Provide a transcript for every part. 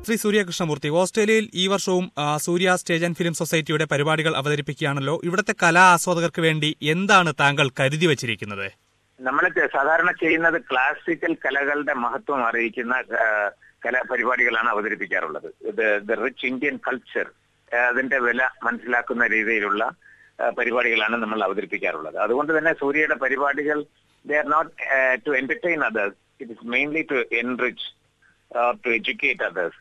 ശ്രീ സൂര്യകൃഷ്ണമൂർത്തി ഓസ്ട്രേലിയയിൽ ഈ വർഷവും ആ, സൂര്യ സ്റ്റേജ് ആൻഡ് ഫിലിം സൊസൈറ്റിയുടെ പരിപാടികൾ അവതരിപ്പിക്കുകയാണല്ലോ ഇവിടുത്തെ കലാ ആസ്വാദകർക്ക് വേണ്ടി എന്താണ് താങ്കൾ കരുതി വച്ചിരിക്കുന്നത് നമ്മൾ സാധാരണ ചെയ്യുന്നത് ക്ലാസിക്കൽ കലകളുടെ മഹത്വം അറിയിക്കുന്ന ആ, കലാപരിപാടികളാണ് അവതരിപ്പിക്കാറുള്ളത് ഇത് ദ റിച്ച് ഇന്ത്യൻ കൾച്ചർ അതിന്റെ വില മനസ്സിലാക്കുന്ന രീതിയിലുള്ള ആ, പരിപാടികളാണ് നമ്മൾ അവതരിപ്പിക്കാറുള്ളത് അതുകൊണ്ട് തന്നെ സൂര്യയുടെ പരിപാടികൾ they are not to entertain others it is mainly to enrich to educate others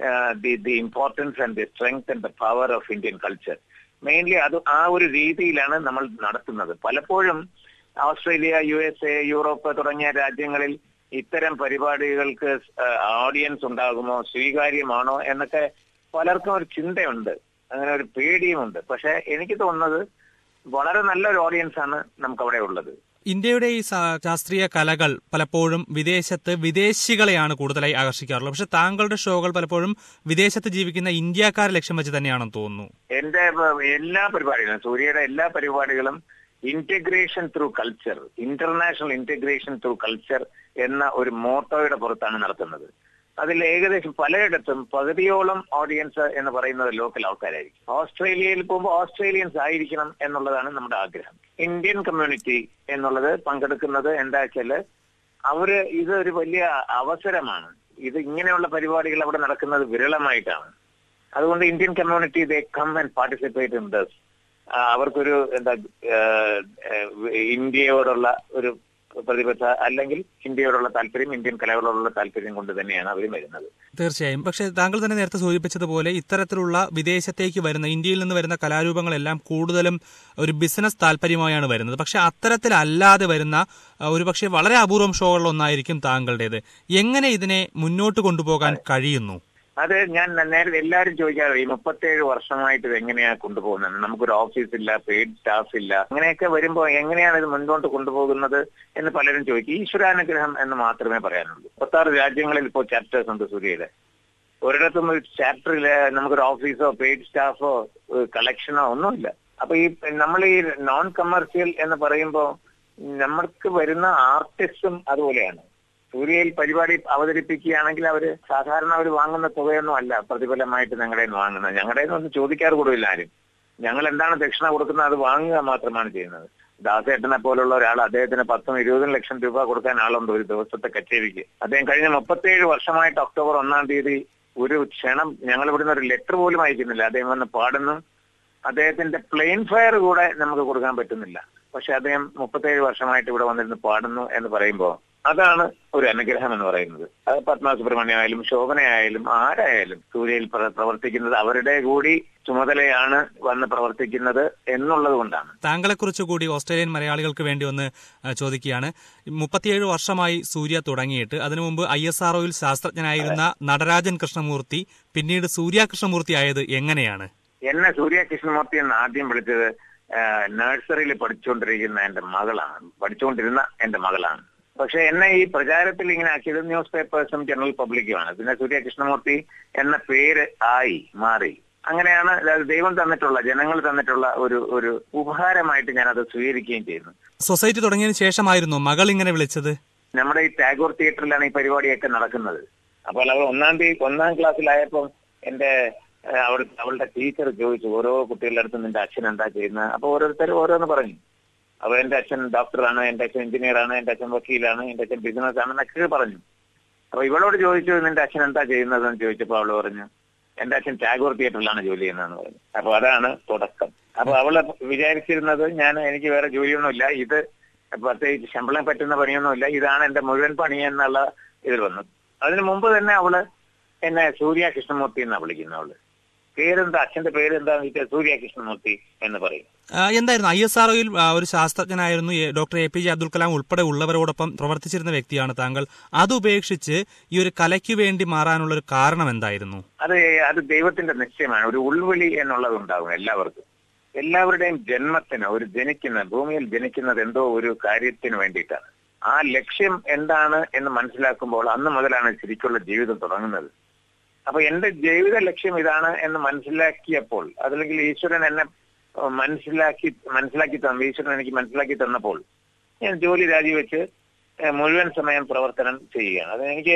the the importance and the strength and the power of Indian culture mainly അത് ആ ഒരു രീതിയിലാണ് നമ്മൾ നടത്തുന്നത് പലപ്പോഴും Australia U S A Europe തുടങ്ങിയ രാജ്യങ്ങളിൽ ഇത്തരം പരിപാടികൾക്ക് ഓഡിയൻസ് ഉണ്ടാകുമോ സ്വീകാര്യമാണോ എന്നൊക്കെ പലർക്കും ഒരു ചിന്തയുണ്ട് അങ്ങനെ ഒരു പേടിയുമുണ്ട് പക്ഷെ എനിക്ക് തോന്നുന്നത് വളരെ നല്ലൊരു ഓഡിയൻസ് ആണ് നമുക്ക് അവിടെ ഉള്ളത് ഇന്ത്യയുടെ ഈ സാ- ശാസ്ത്രീയ കലകൾ പലപ്പോഴും വിദേശത്ത് വിദേശികളെയാണ് കൂടുതലായി ആകർഷിക്കാറുള്ളത് പക്ഷെ താങ്കളുടെ ഷോകൾ പലപ്പോഴും വിദേശത്ത് ജീവിക്കുന്ന ഇന്ത്യക്കാരെ ലക്ഷ്യം വെച്ച് തന്നെയാണെന്ന് തോന്നുന്നു എന്റെ പ- എല്ലാ പരിപാടികളും സൂര്യയുടെ എല്ലാ പരിപാടികളും integration through culture international integration through culture എന്ന ഒരു മോട്ടോയുടെ പുറത്താണ് നടത്തുന്നത് അതിൽ ഏകദേശം പലയിടത്തും പകുതിയോളം ഓഡിയൻസ് എന്ന് പറയുന്നത് ലോക്കൽ ആൾക്കാരായിരിക്കും ഓസ്ട്രേലിയയിൽ പോകുമ്പോൾ ഓസ്ട്രേലിയൻസ് ആയിരിക്കണം എന്നുള്ളതാണ് നമ്മുടെ ആഗ്രഹം ഇന്ത്യൻ കമ്മ്യൂണിറ്റി എന്നുള്ളത് പങ്കെടുക്കുന്നത് എന്താ വെച്ചാല് അവര് ഇത് ഒരു വലിയ അവസരമാണ് ഇത് ഇങ്ങനെയുള്ള പരിപാടികൾ അവിടെ നടക്കുന്നത് വിരളമായിട്ടാണ് അതുകൊണ്ട് Indian community they come and participate in this അവർക്കൊരു എന്താ ആഹ്, ആഹ്, ഇന്ത്യയോടുള്ള ഒരു പ്രതിബദ്ധ അല്ലെങ്കിൽ ഇന്ത്യയോടുള്ള താല്പര്യം ഇന്ത്യൻ കലകളോടുള്ള താല്പര്യം കൊണ്ട് തന്നെയാണ് അവർ വരുന്നത് തീർച്ചയായും പക്ഷെ താങ്കൾ തന്നെ നേരത്തെ സൂചിപ്പിച്ചതുപോലെ ഇത്തരത്തിലുള്ള വിദേശത്തേക്ക് വരുന്ന ഇന്ത്യയിൽ നിന്ന് വരുന്ന കലാരൂപങ്ങളെല്ലാം കൂടുതലും ഒരു ബിസിനസ് താല്പര്യമായാണ് വരുന്നത് പക്ഷെ അത്തരത്തിലല്ലാതെ വരുന്ന ആ, ഒരുപക്ഷെ വളരെ അപൂർവം ഷോകളിലൊന്നായിരിക്കും താങ്കളുടേത് എങ്ങനെ ഇതിനെ മുന്നോട്ട് കൊണ്ടുപോകാൻ കഴിയുന്നു അത് ഞാൻ നേരത്തെ എല്ലാവരും ചോദിക്കാറ് ഈ മുപ്പത്തേഴ് വർഷമായിട്ട് ഇത് എങ്ങനെയാ കൊണ്ടുപോകുന്നത് നമുക്കൊരു ഓഫീസ് ഇല്ല പെയ്ഡ് സ്റ്റാഫ് ഇല്ല അങ്ങനെയൊക്കെ വരുമ്പോൾ എങ്ങനെയാണ് ഇത് മുന്നോട്ട് കൊണ്ടുപോകുന്നത് എന്ന് പലരും ചോദിക്കും ഈശ്വരാനുഗ്രഹം എന്ന് മാത്രമേ പറയാനുള്ളൂ മുപ്പത്താറ് രാജ്യങ്ങളിൽ ഇപ്പോൾ ചാപ്റ്റേഴ്സ് ഉണ്ട് സൂര്യയുടെ ഒരിടത്തും ഒരു ചാപ്റ്ററില് നമുക്കൊരു ഓഫീസോ പെയ്ഡ് സ്റ്റാഫോ കളക്ഷനോ ഒന്നുമില്ല അപ്പൊ ഈ നമ്മൾ ഈ നോൺ കമേഴ്സ്യൽ എന്ന് പറയുമ്പോൾ നമ്മൾക്ക് വരുന്ന ആർട്ടിസ്റ്റും അതുപോലെയാണ് സൂര്യയിൽ പരിപാടി അവതരിപ്പിക്കുകയാണെങ്കിൽ അവര് സാധാരണ അവർ വാങ്ങുന്ന തുകയൊന്നും അല്ല പ്രതിഫലമായിട്ട് ഞങ്ങളുടെ നിന്ന് വാങ്ങുന്നത് ഞങ്ങളുടെ നിന്ന് ഒന്നും ചോദിക്കാറ് കൂടില്ല ആരും ഞങ്ങൾ എന്താണ് ദക്ഷിണ കൊടുക്കുന്നത് അത് വാങ്ങുക മാത്രമാണ് ചെയ്യുന്നത് ദാസേട്ടനെ പോലുള്ള ഒരാൾ അദ്ദേഹത്തിന് പത്തും ഇരുപതും ലക്ഷം രൂപ കൊടുക്കാൻ ആളുണ്ട് ഒരു ദിവസത്തെ കച്ചേരിക്ക് അദ്ദേഹം കഴിഞ്ഞ മുപ്പത്തേഴ് വർഷമായിട്ട് ഒക്ടോബർ ഒന്നാം തീയതി ഒരു ക്ഷണം ഞങ്ങൾ ഇവിടുന്ന് ഒരു ലെറ്റർ പോലും അയക്കുന്നില്ല അദ്ദേഹം വന്ന് പാടുന്നു അദ്ദേഹത്തിന്റെ പ്ലെയിൻ ഫയർ കൂടെ നമുക്ക് കൊടുക്കാൻ പറ്റുന്നില്ല പക്ഷെ അദ്ദേഹം മുപ്പത്തേഴ് വർഷമായിട്ട് ഇവിടെ വന്നിരുന്ന് പാടുന്നു എന്ന് പറയുമ്പോൾ അതാണ് ഒരു അനുഗ്രഹം എന്ന് പറയുന്നത് അത് പത്മ സുബ്രഹ്മണ്യം ആയാലും ശോഭനയായാലും ആരായാലും സൂര്യയിൽ പ്ര- പ്രവർത്തിക്കുന്നത് അവരുടെ കൂടി ചുമതലയാണ് വന്ന് പ്രവർത്തിക്കുന്നത് എന്നുള്ളത് കൊണ്ടാണ് താങ്കളെക്കുറിച്ച് കൂടി ഓസ്ട്രേലിയൻ മലയാളികൾക്ക് വേണ്ടി ഒന്ന് ആ, ചോദിക്കുകയാണ് മുപ്പത്തിയേഴ് വർഷമായി സൂര്യ തുടങ്ങിയിട്ട് അതിനു മുമ്പ് ഐ എസ് ആർഒയിൽ ശാസ്ത്രജ്ഞനായിരുന്ന നടരാജൻ കൃഷ്ണമൂർത്തി പിന്നീട് സൂര്യ കൃഷ്ണമൂർത്തി ആയത് എങ്ങനെയാണ് എന്നെ സൂര്യ കൃഷ്ണമൂർത്തി എന്ന് ആദ്യം വിളിച്ചത് നഴ്സറിയിൽ പഠിച്ചുകൊണ്ടിരിക്കുന്ന എന്റെ മകളാണ് പഠിച്ചുകൊണ്ടിരുന്ന എന്റെ മകളാണ് പക്ഷെ എന്നെ ഈ പ്രചാരത്തിൽ ഇങ്ങനെ ആക്കിയത് ന്യൂസ് പേപ്പേഴ്സും ജനറൽ പബ്ലിക്കുമാണ് പിന്നെ സൂര്യ കൃഷ്ണമൂർത്തി എന്ന പേര് ആയി മാറി അങ്ങനെയാണ് അതായത് ദൈവം തന്നിട്ടുള്ള ജനങ്ങൾ തന്നിട്ടുള്ള ഒരു ഒരു ഉപഹാരമായിട്ട് ഞാൻ അത് സ്വീകരിക്കുകയും ചെയ്യുന്നു സൊസൈറ്റി തുടങ്ങിയതിനു ശേഷമായിരുന്നു മകൾ ഇങ്ങനെ വിളിച്ചത് നമ്മുടെ ഈ ടാഗോർ തിയേറ്ററിലാണ് ഈ പരിപാടിയൊക്കെ നടക്കുന്നത് അപ്പോൾ അവർ ഒന്നാം തീയതി ഒന്നാം ക്ലാസ്സിലായപ്പോൾ എന്റെ ഏഹ്, അവിടെ അവളുടെ ടീച്ചർ ചോദിച്ചു ഓരോ കുട്ടികളുടെ അടുത്ത് നിന്റെ അച്ഛൻ എന്താ ചെയ്യുന്നത് അപ്പൊ ഓരോരുത്തർ ഓരോന്ന് പറഞ്ഞു അപ്പൊ എന്റെ അച്ഛൻ ഡോക്ടറാണ് എന്റെ അച്ഛൻ എഞ്ചിനീയറാണ് എന്റെ അച്ഛൻ വക്കീലാണ് എന്റെ അച്ഛൻ ബിസിനസ് ആണെന്നൊക്കെ പറഞ്ഞു അപ്പൊ ഇവളോട് ചോദിച്ചു നിന്റെ അച്ഛൻ എന്താ ചെയ്യുന്നതെന്ന് ചോദിച്ചപ്പോ അവള് പറഞ്ഞു എന്റെ അച്ഛൻ ടാഗോർ തിയേറ്ററിലാണ് ജോലി ചെയ്യുന്നതെന്ന് പറഞ്ഞു അപ്പൊ അതാണ് തുടക്കം അപ്പൊ അവള് വിചാരിച്ചിരുന്നത് ഞാൻ എനിക്ക് വേറെ ജോലിയൊന്നുമില്ല ഇത് പ്രത്യേകിച്ച് ശമ്പളം പറ്റുന്ന പണിയൊന്നുമില്ല ഇതാണ് എന്റെ മുഴുവൻ പണി എന്നുള്ള ഇതിൽ വന്നു അതിനു മുമ്പ് തന്നെ അവള് എന്നെ സൂര്യ കൃഷ്ണമൂർത്തി എന്നാ വിളിക്കുന്നത് അവള് പേരെന്താ അച്ഛന്റെ പേരെന്താന്ന് വെച്ചാൽ സൂര്യ കൃഷ്ണമൂർത്തി എന്ന് പറയും ആ, എന്തായിരുന്നു ഐ എസ് ആർഒയിൽ ഒരു ശാസ്ത്രജ്ഞനായിരുന്നു A- doctor A P J Abdul Kalam ഉൾപ്പെടെ ഉള്ളവരോടൊപ്പം പ്രവർത്തിച്ചിരുന്ന വ്യക്തിയാണ് താങ്കൾ അതുപേക്ഷിച്ച് ഈ ഒരു കലയ്ക്ക് വേണ്ടി മാറാനുള്ള ഒരു കാരണം എന്തായിരുന്നു അത് അത് ദൈവത്തിന്റെ നിശ്ചയമാണ് ഒരു ഉൾവിളി എന്നുള്ളത് ഉണ്ടാകും എല്ലാവർക്കും എല്ലാവരുടെയും ജന്മത്തിന് ഒരു ജനിക്കുന്ന ഭൂമിയിൽ ജനിക്കുന്നത് എന്തോ ഒരു കാര്യത്തിന് വേണ്ടിയിട്ടാണ് ആ ലക്ഷ്യം എന്താണ് എന്ന് മനസ്സിലാക്കുമ്പോൾ അന്ന് മുതലാണ് ശരിക്കുള്ള ജീവിതം തുടങ്ങുന്നത് അപ്പൊ എന്റെ ജീവിത ലക്ഷ്യം ഇതാണ് എന്ന് മനസ്സിലാക്കിയപ്പോൾ അതല്ലെങ്കിൽ ഈശ്വരൻ എന്നെ ഏഹ്, മനസ്സിലാക്കി മനസ്സിലാക്കി തന്നു ഈശ്വരൻ എനിക്ക് മനസ്സിലാക്കി തന്നപ്പോൾ ഞാൻ ജോലി രാജിവെച്ച് ഏഹ്, മുഴുവൻ സമയം പ്രവർത്തനം ചെയ്യുകയാണ് അത് എനിക്ക്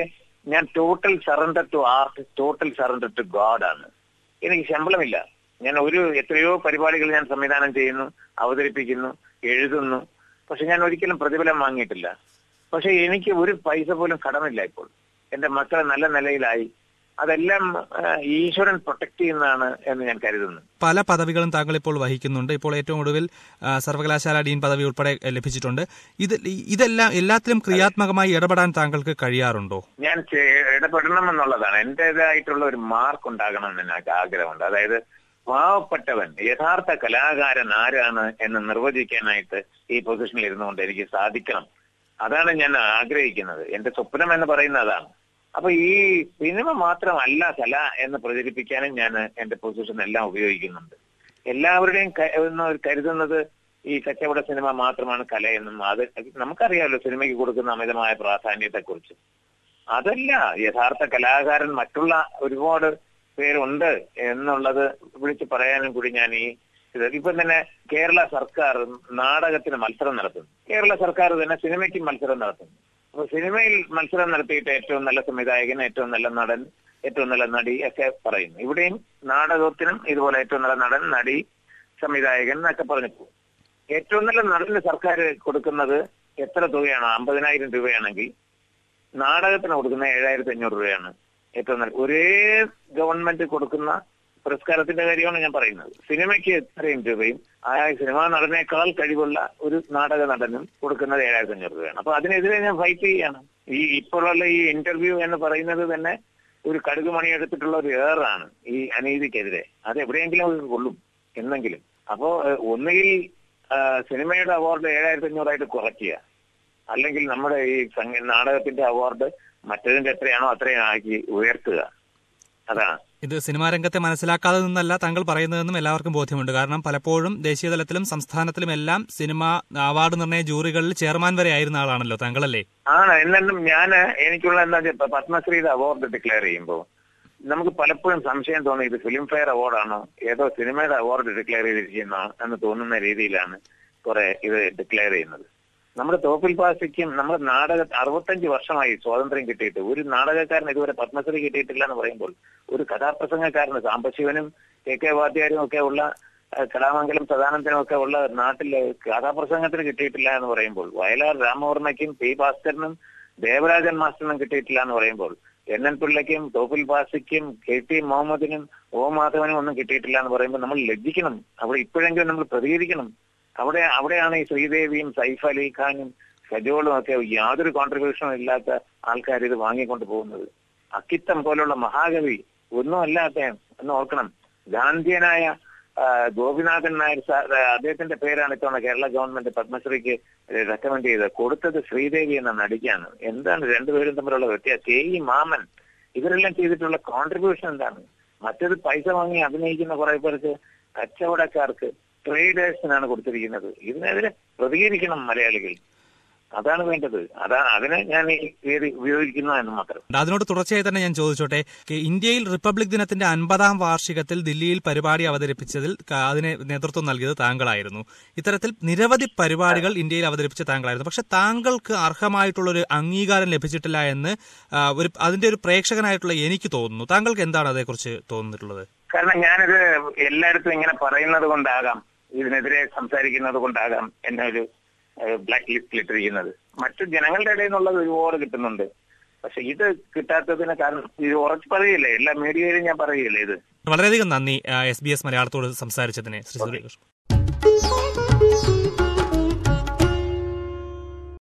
ഞാൻ total surrender to art total surrender to God ആണ് എനിക്ക് ശമ്പളമില്ല ഞാൻ ഒരു എത്രയോ പരിപാടികൾ ഞാൻ സംവിധാനം ചെയ്യുന്നു അവതരിപ്പിക്കുന്നു എഴുതുന്നു പക്ഷെ ഞാൻ ഒരിക്കലും പ്രതിഫലം വാങ്ങിയിട്ടില്ല പക്ഷെ എനിക്ക് ഒരു പൈസ പോലും കടമില്ല ഇപ്പോൾ എന്റെ മക്കൾ നല്ല നിലയിലായി അതെല്ലാം ആ, ഈശ്വരൻ പ്രൊട്ടക്ട് ചെയ്യുന്നതാണ് എന്ന് ഞാൻ കരുതുന്നു പല പദവികളും താങ്കൾ ഇപ്പോൾ വഹിക്കുന്നുണ്ട് ഇപ്പോൾ ഏറ്റവും ഒടുവിൽ ആ, സർവകലാശാല ഡീൻ പദവി ഉൾപ്പെടെ എ, ലഭിച്ചിട്ടുണ്ട് ഇത് ഇതെല്ലാം എല്ലാത്തിലും ക്രിയാത്മകമായി ഇടപെടാൻ താങ്കൾക്ക് കഴിയാറുണ്ടോ ഞാൻ ചെ- ഇടപെടണം എന്നുള്ളതാണ് എന്റേതായിട്ടുള്ള ഒരു മാർക്ക് ഉണ്ടാകണം എന്ന് എനിക്ക് ആഗ്രഹമുണ്ട് അതായത് പാവപ്പെട്ടവൻ യഥാർത്ഥ കലാകാരൻ ആരാണ് എന്ന് നിർവചിക്കാനായിട്ട് ഈ പൊസിഷനിൽ ഇരുന്നുകൊണ്ട് എനിക്ക് സാധിക്കണം അതാണ് ഞാൻ ആഗ്രഹിക്കുന്നത് എന്റെ സ്വപ്നം എന്ന് പറയുന്നത് അതാണ് അപ്പൊ ഈ സിനിമ മാത്രമല്ല കല എന്ന് പ്രചരിപ്പിക്കാനും ഞാൻ എന്റെ പൊസിഷൻ എല്ലാം ഉപയോഗിക്കുന്നുണ്ട് എല്ലാവരുടെയും ക- എന്ന് കരുതുന്നത് ഈ കച്ചവട സിനിമ മാത്രമാണ് കലയെന്നും അത് നമുക്കറിയാമല്ലോ സിനിമയ്ക്ക് കൊടുക്കുന്ന അമിതമായ പ്രാധാന്യത്തെ കുറിച്ച് അതല്ല യഥാർത്ഥ കലാകാരൻ മറ്റുള്ള ഒരുപാട് പേരുണ്ട് എന്നുള്ളത് വിളിച്ച് പറയാനും കൂടി ഞാൻ ഈ ഇത് ഇപ്പം തന്നെ കേരള സർക്കാർ നാടകത്തിന് മത്സരം നടത്തുന്നു കേരള സർക്കാർ തന്നെ സിനിമയ്ക്ക് മത്സരം നടത്തുന്നു അപ്പൊ സിനിമയിൽ മത്സരം നടത്തിയിട്ട് ഏറ്റവും നല്ല സംവിധായകൻ ഏറ്റവും നല്ല നടൻ ഏറ്റവും നല്ല നടി ഒക്കെ പറയുന്നു ഇവിടെയും നാടകത്തിനും ഇതുപോലെ ഏറ്റവും നല്ല നടൻ നടി സംവിധായകൻ എന്നൊക്കെ പറഞ്ഞു പോകും ഏറ്റവും നല്ല നടന് സർക്കാർ കൊടുക്കുന്നത് എത്ര തുകയാണോ അമ്പതിനായിരം രൂപയാണെങ്കിൽ നാടകത്തിന് കൊടുക്കുന്ന ഏഴായിരത്തി അഞ്ഞൂറ് രൂപയാണ് ഏറ്റവും നല്ല ഒരേ ഗവൺമെന്റ് കൊടുക്കുന്ന പുരസ്കാരത്തിന്റെ കാര്യമാണ് ഞാൻ പറയുന്നത് സിനിമയ്ക്ക് എത്രയും രൂപയും ആ സിനിമാ നടനേക്കാൾ കഴിവുള്ള ഒരു നാടക നടനും കൊടുക്കുന്നത് ഏഴായിരത്തി അഞ്ഞൂറ് രൂപയാണ് അപ്പൊ അതിനെതിരെ ഞാൻ ഫൈറ്റ് ചെയ്യാണ് ഈ ഇപ്പോഴുള്ള ഈ ഇന്റർവ്യൂ എന്ന് പറയുന്നത് തന്നെ ഒരു കടുക് മണി എടുത്തിട്ടുള്ള ഒരു ഏറാണ് ഈ അനീതിക്കെതിരെ അത് എവിടെയെങ്കിലും അത് കൊള്ളും എന്നെങ്കിലും അപ്പോ ഏഹ്, ഒന്നുകിൽ ആ, സിനിമയുടെ അവാർഡ് ഏഴായിരത്തി അഞ്ഞൂറായിട്ട് കുറയ്ക്കുക അല്ലെങ്കിൽ നമ്മുടെ ഈ സംഗീത നാടകത്തിന്റെ അവാർഡ് മറ്റതിന്റെ എത്രയാണോ അത്രയും ആക്കി ഉയർത്തുക അതാണ് ഇത് സിനിമാ രംഗത്തെ മനസ്സിലാക്കാതെ നിന്നല്ല താങ്കൾ പറയുന്നതെന്നും എല്ലാവർക്കും ബോധ്യമുണ്ട് കാരണം പലപ്പോഴും ദേശീയ തലത്തിലും സംസ്ഥാനത്തിലും എല്ലാം സിനിമ അവാർഡ് നിർണയ ജൂറികളിൽ ചെയർമാൻ വരെ ആയിരുന്ന ആളാണല്ലോ താങ്കളല്ലേ ആണ് എന്നാലും ഞാൻ എനിക്കുള്ള എന്താ വെച്ചാൽ ഇപ്പൊ പത്മശ്രീയുടെ അവാർഡ് ഡിക്ലെയർ ചെയ്യുമ്പോൾ നമുക്ക് പലപ്പോഴും സംശയം തോന്നി ഇത് ഫിലിം ഫെയർ അവാർഡാണോ ഏതോ സിനിമയുടെ അവാർഡ് ഡിക്ലെയർ ചെയ്തിരിക്കുന്നോ എന്ന് തോന്നുന്ന രീതിയിലാണ് കുറെ ഇത് ഡിക്ലെയർ ചെയ്യുന്നത് നമ്മുടെ തോപ്പിൽ പാസിക്കും നമ്മുടെ നാടക അറുപത്തഞ്ച് വർഷമായി സ്വാതന്ത്ര്യം കിട്ടിയിട്ട് ഒരു നാടകക്കാരൻ ഇതുവരെ പത്മശ്രീ കിട്ടിയിട്ടില്ല എന്ന് പറയുമ്പോൾ ഒരു കഥാപ്രസംഗക്കാരന് സാമ്പശിവനും കെ കെ വാദ്യാരും ഒക്കെ ഉള്ള ആ, കലാമംഗലം സദാനന്ദനും ഒക്കെ ഉള്ള നാട്ടില് കഥാപ്രസംഗത്തിന് കിട്ടിയിട്ടില്ല എന്ന് പറയുമ്പോൾ വയലാർ രാമവർമ്മയ്ക്കും പി ഭാസ്കരനും ദേവരാജൻ മാസ്റ്ററിനും കിട്ടിയിട്ടില്ല എന്ന് പറയുമ്പോൾ എൻ എൻ പിള്ളയ്ക്കും തോപ്പിൽ പാസിക്കും കെ ടി മുഹമ്മദിനും ഓ മാധവനും ഒന്നും കിട്ടിയിട്ടില്ല എന്ന് പറയുമ്പോൾ നമ്മൾ ലജ്ജിക്കണം അവിടെ ഇപ്പോഴെങ്കിലും നമ്മൾ പ്രതികരിക്കണം അവിടെ അവിടെയാണ് ഈ ശ്രീദേവിയും സൈഫ് അലി ഖാനും സജോളും ഒക്കെ യാതൊരു കോൺട്രിബ്യൂഷനും ഇല്ലാത്ത ആൾക്കാർ ഇത് വാങ്ങിക്കൊണ്ട് പോകുന്നത് അക്കിത്തം പോലുള്ള മഹാകവി ഒന്നും അല്ലാത്ത എന്ന് ഓർക്കണം ഗാന്ധിയനായ ആ, ഗോപിനാഥൻ നായർ സാർ ആ, അദ്ദേഹത്തിന്റെ പേരാണ് ഇത്തവണ കേരള ഗവൺമെന്റ് പത്മശ്രീക്ക് റെക്കമെൻഡ് ചെയ്തത് കൊടുത്തത് ശ്രീദേവി എന്ന നടിക്കാണ് എന്താണ് രണ്ടുപേരും തമ്മിലുള്ള വ്യത്യാസം കെ ഇ മാമൻ ഇവരെല്ലാം ചെയ്തിട്ടുള്ള കോൺട്രിബ്യൂഷൻ എന്താണ് മറ്റത് പൈസ വാങ്ങി അഭിനയിക്കുന്ന കുറെ പേർക്ക് കച്ചവടക്കാർക്ക് ട്രേഡേഴ്സിനാണ് കൊടുത്തിരിക്കുന്നത് ഇതിനെതിരെ പ്രതികരിക്കണം മലയാളികൾ അതാണ് വേണ്ടത് അതാണ് അതിനെ ഞാൻ ഈ വേദി ഉപയോഗിക്കുന്നു എന്ന് മാത്രം അതിനോട് തുടർച്ചയായി തന്നെ ഞാൻ ചോദിച്ചോട്ടെ കെ- ഇന്ത്യയിൽ റിപ്പബ്ലിക് ദിനത്തിന്റെ അൻപതാം വാർഷികത്തിൽ ദില്ലിയിൽ പരിപാടി അവതരിപ്പിച്ചതിൽ ക- അതിന് നേതൃത്വം നൽകിയത് താങ്കളായിരുന്നു ഇത്തരത്തിൽ നിരവധി പരിപാടികൾ ഇന്ത്യയിൽ അവതരിപ്പിച്ച താങ്കളായിരുന്നു പക്ഷെ താങ്കൾക്ക് അർഹമായിട്ടുള്ള ഒരു അംഗീകാരം ലഭിച്ചിട്ടില്ല എന്ന് ആ, ഒരു അതിന്റെ ഒരു പ്രേക്ഷകനായിട്ടുള്ള എനിക്ക് തോന്നുന്നു താങ്കൾക്ക് എന്താണ് അതേക്കുറിച്ച് തോന്നിയിട്ടുള്ളത് കാരണം ഞാനിത് എല്ലായിടത്തും ഇങ്ങനെ പറയുന്നത് കൊണ്ടാകാം ഇതിനെതിരെ സംസാരിക്കുന്നത് കൊണ്ടാകാം എന്നെ ഒരു ബ്ലാക്ക് ലിസ്റ്റിൽ ഇട്ടിരിക്കുന്നത് മറ്റു ജനങ്ങളുടെ ഇടയിൽ നിന്നുള്ളത് ഒരുപാട് കിട്ടുന്നുണ്ട് പക്ഷെ ഇത് കിട്ടാത്തതിന് കാരണം ഇത് ഉറച്ചു പറയില്ലേ എല്ലാ മീഡിയയിലും ഞാൻ പറയില്ലേ ഇത് വളരെയധികം നന്ദി എസ് ബി എസ് മലയാളത്തോട് സംസാരിച്ചതിന് ശ്രീ സുരേഷ്